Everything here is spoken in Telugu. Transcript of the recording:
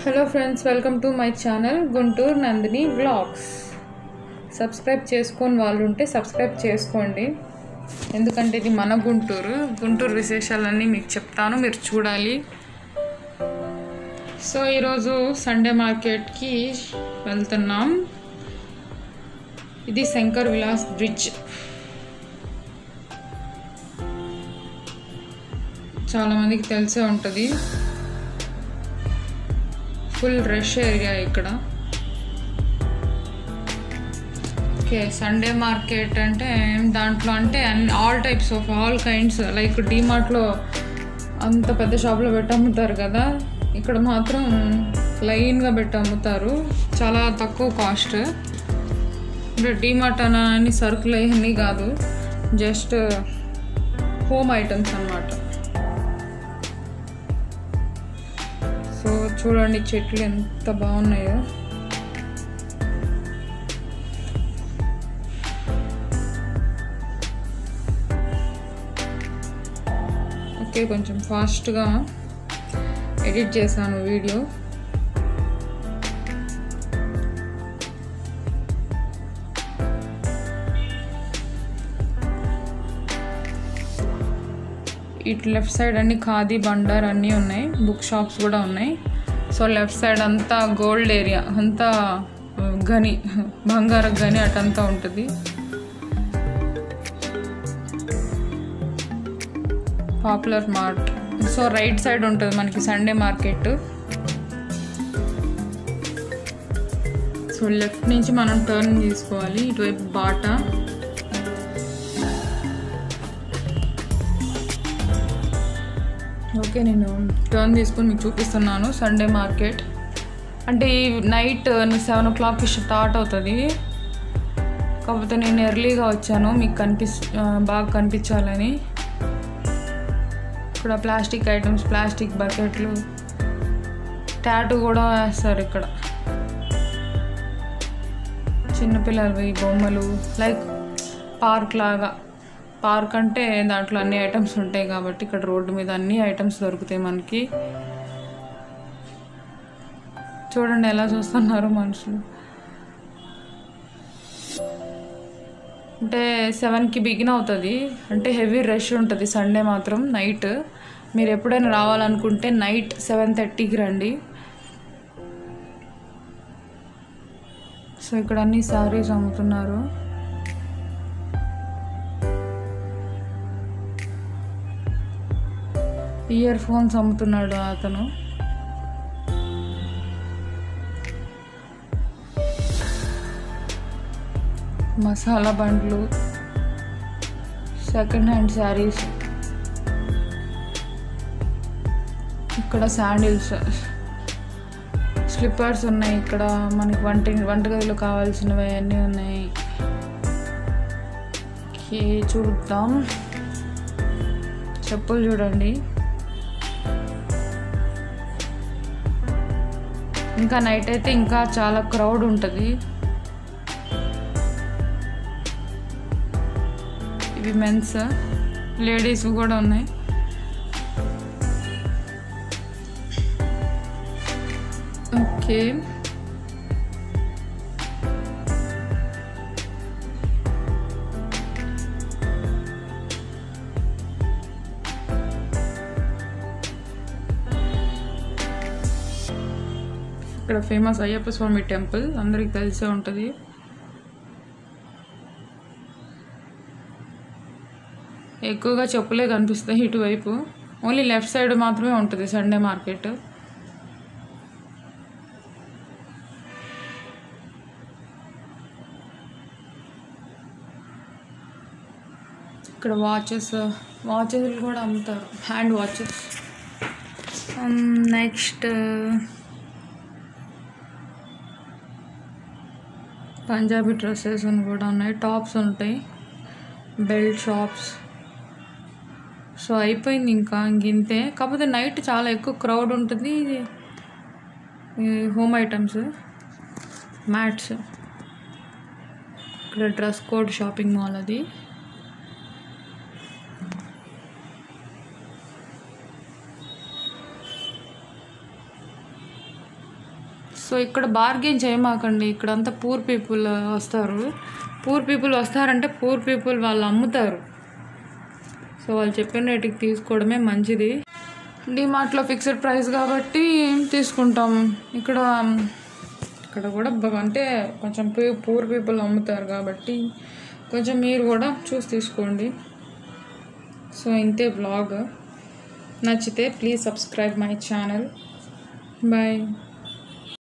hello friends welcome to my channel Guntur Nandini vlogs subscribe చేసుకొని వాళ్ళు ఉంటే సబ్స్క్రైబ్ చేసుకోండి ఎందుకంటే ఇది మన గుంటూరు గుంటూరు విశేషాలన్నీ మీకు చెప్తాను మీరు చూడాలి సో ఈరోజు సండే మార్కెట్కి వెళ్తున్నాం ఇది శంకర్ విలాస్ బ్రిడ్జ్ చాలామందికి తెలిసే ఉంటుంది ఫుల్ రష్ ఏరియా ఇక్కడ ఓకే సండే మార్కెట్ అంటే దాంట్లో అంటే అన్ని all types of all kinds like డీమార్ట్లో అంత పెద్ద షాప్లో పెట్టి అమ్ముతారు కదా ఇక్కడ మాత్రం లైన్గా పెట్టి అమ్ముతారు చాలా తక్కువ కాస్ట్ అంటే డీమార్ట్ అని సరుకులు అవన్నీ కాదు జస్ట్ హోమ్ ఐటమ్స్ అన్నమాట సో చూడండి చెట్లు ఎంత బాగున్నాయో ఓకే కొంచెం ఫాస్ట్గా ఎడిట్ చేశాను వీడియో ఇటు లెఫ్ట్ సైడ్ అన్ని ఖాదీ బండార్ అన్నీ ఉన్నాయి బుక్ షాప్స్ కూడా ఉన్నాయి సో లెఫ్ట్ సైడ్ అంతా గోల్డ్ ఏరియా అంతా గని బంగారం గని అటంతా ఉంటుంది popular mart so right side ఉంటుంది మనకి సండే మార్కెట్ సో లెఫ్ట్ నుంచి మనం టర్న్ తీసుకోవాలి ఇటువైపు బాటా ఓకే నేను టర్న్ తీసుకొని మీకు చూపిస్తున్నాను సండే మార్కెట్ అంటే ఈ నైట్ సెవెన్ ఓ క్లాక్కి స్టార్ట్ అవుతుంది కాకపోతే నేను ఎర్లీగా వచ్చాను మీకు కనిపిస్ బాగా కనిపించాలని ఇక్కడ ప్లాస్టిక్ ఐటమ్స్ ప్లాస్టిక్ బకెట్లు ట్యాటూ కూడా వేస్తారు ఇక్కడ చిన్నపిల్లలవి బొమ్మలు లైక్ పార్క్ లాగా పార్క్ అంటే దాంట్లో అన్ని ఐటమ్స్ ఉంటాయి కాబట్టి ఇక్కడ రోడ్డు మీద అన్ని ఐటమ్స్ దొరుకుతాయి మనకి చూడండి ఎలా చూస్తున్నారు మనుషులు అంటే సెవెన్కి బిగిన్ అవుతుంది అంటే హెవీ రష్ ఉంటుంది సండే మాత్రం నైట్ మీరు ఎప్పుడైనా రావాలనుకుంటే నైట్ సెవెన్ థర్టీకి రండి సో ఇక్కడ అన్ని శారీస్ అమ్ముతున్నారు ఇయర్ ఫోన్స్ అమ్ముతున్నాడు అతను మసాలా బండ్లు సెకండ్ హ్యాండ్ శారీస్ ఇక్కడ శాండిల్స్ స్లిప్పర్స్ ఉన్నాయి ఇక్కడ మనకి వంట వంటగదిలో కావాల్సినవి అన్నీ ఉన్నాయి ఓకే చూద్దాం చెప్పులు చూడండి ఇంకా నైట్ అయితే ఇంకా చాలా క్రౌడ్ ఉంటుంది ఇవి మెన్స్ లేడీస్ కూడా ఉన్నాయి ఓకే ఇక్కడ ఫేమస్ అయ్యప్ప స్వామి టెంపుల్ అందరికి తెలిసే ఉంటుంది ఎక్కువగా చెప్పులే కనిపిస్తాయి ఇటువైపు ఓన్లీ లెఫ్ట్ సైడ్ మాత్రమే ఉంటుంది సండే మార్కెట్ ఇక్కడ వాచెస్ వాచెస్ కూడా అమ్ముతారు hand watches next Punjabi dresses అని కూడా ఉన్నాయి టాప్స్ ఉంటాయి బెల్ట్ షాప్స్ సో అయిపోయింది ఇంకా ఇంతే కాకపోతే నైట్ చాలా ఎక్కువ క్రౌడ్ ఉంటుంది హోమ్ ఐటమ్స్ మ్యాట్స్ ఇక్కడ డ్రెస్ కోడ్ షాపింగ్ మాల్ అది సో ఇక్కడ బార్గెన్ చేయమాకండి ఇక్కడంతా పూర్ పీపుల్ వస్తారు పూర్ పీపుల్ వస్తారంటే పూర్ పీపుల్ వాళ్ళు అమ్ముతారు సో వాళ్ళు చెప్పిన రేటుకి తీసుకోవడమే మంచిది డిమార్ట్లో ఫిక్స్డ్ ప్రైస్ కాబట్టి తీసుకుంటాం ఇక్కడ ఇక్కడ కూడా బ- అంటే కొంచెం పూర్ పీపుల్ అమ్ముతారు కాబట్టి కొంచెం మీరు కూడా చూసి తీసుకోండి సో ఇంతే బ్లాగ్ నచ్చితే please subscribe my channel bye